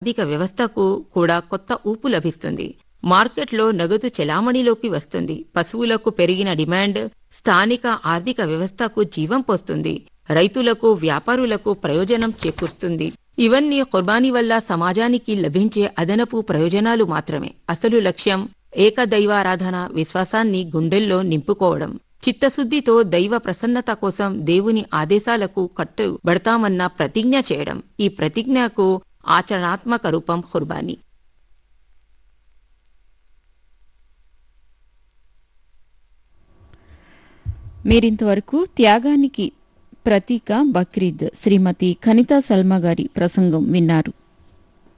ఆర్థిక వ్యవస్థకు కూడా కొత్త ఊపు లభిస్తుంది మార్కెట్లో నగదు చెలామణిలోకి వస్తుంది పశువులకు పెరిగిన డిమాండ్ స్థానిక ఆర్థిక వ్యవస్థకు జీవం పోస్తుంది రైతులకు వ్యాపారులకు ప్రయోజనం చేకూరుతుంది ఇవన్నీ ఖుర్బానీ వల్ల సమాజానికి లభించే అదనపు ప్రయోజనాలు మాత్రమే అసలు లక్ష్యం ఏకదైవారాధన విశ్వాసాన్ని గుండెల్లో నింపుకోవడం చిత్తశుద్ధితో దైవ ప్రసన్నత కోసం దేవుని ఆదేశాలకు కట్టుబడతామన్న ప్రతిజ్ఞ చేయడం ఈ ప్రతిజ్ఞకు ఆచరణాత్మక రూపం ఖుర్బానీ మీరింతవరకు త్యాగానికి ప్రతీక బక్రీద్ శ్రీమతి ఖనితా సల్మా గారి ప్రసంగం విన్నారు